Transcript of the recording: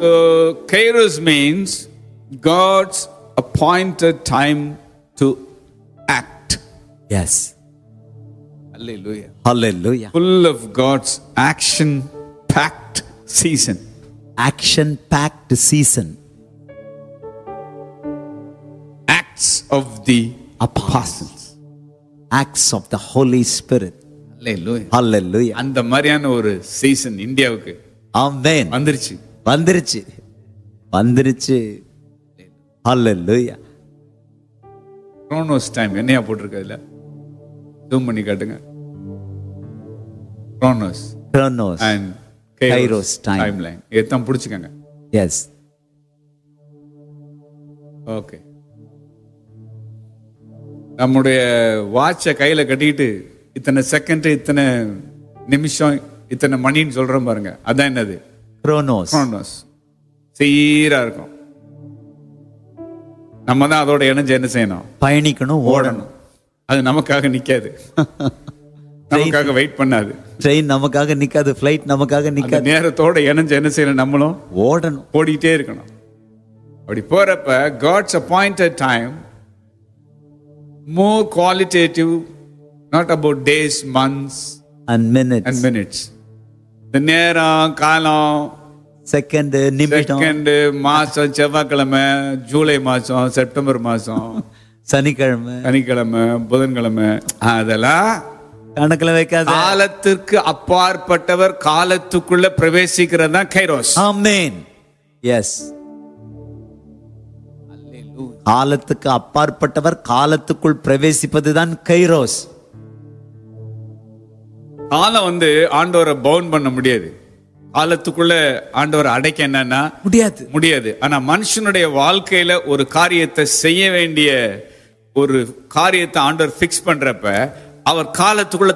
uh, Kairos means God's appointed time to act. Yes Hallelujah. ஹalleluya Full of God's action packed season. Action packed season Acts of the apostles acts of the holy spirit Hallelujah. hallelujah அந்த மாதிரியான ஒரு season இந்தியாவுக்கு ஆமென் வந்துருச்சு வந்துருச்சு வந்துருச்சு hallelujah குரோனோஸ் time என்னையா போட்டிருக்கு அதுல ஜூம் பண்ணி காட்டுங்க குரோனோஸ் chronos and Kairos time. Time line எத்தான் பிடிச்சிக்கங்க yes okay நம்முடைய வாட்சை கையில கட்டிட்டு இத்தனை செகண்ட் இத்தனை நிமிஷம் இத்தனை மணின்னு சொல்றோம் பாருங்க அதான் என்னது chronos குரோனோஸ் சீரா இருக்கும் நம்ம தான் அதோட இணைஞ்சு என்ன செய்யணும் பயணிக்கணும் ஓடணும் ஓடணும் அது நமக்காக நிக்காது நமக்காக வெயிட் பண்ணாது ட்ரெயின் நமக்காக நிக்காது ஃபிளைட் நமக்காக அந்த நிக்காது நேரத்தோட இணைஞ்சு என்ன செய்யணும் நம்மளும் ஓடணும் ஓடிட்டே இருக்கணும் அப்படி போறப்ப God's appointed time more qualitative not about days months and minutes and minutes இந்த நேரம் காலம் செகண்ட் நிமிடம் செகண்ட் மாசம் செவ்வாய்க்கிழமை ஜூலை மாசம் செப்டம்பர் மாசம் சனிக்கிழமை சனிக்கிழமை புதன்கிழமை அதெல்லாம் கணக்குல வைக்காத காலத்திற்கு அப்பாற்பட்டவர் காலத்துக்குள்ள பிரவேசிக்கிறது தான் கைரோஸ் ஆமென் எஸ் காலத்துக்கு அப்பாற்பட்டவர் காலத்துக்குள் பிரவேசிப்பதுதான் கைரோஸ் காலம் வந்து ஆண்டவரை பவுன் பண்ண முடியாது காலத்துக்குள்ள ஆண்டவரை அடைக்க என்னன்னா முடியாது முடியாது ஆனா மனுஷனுடைய வாழ்க்கையில ஒரு காரியத்தை செய்ய வேண்டிய ஒரு காரியத்தை ஆண்டவர் ஃபிக்ஸ் பண்றப்ப அவர் காலத்துக்குள்ள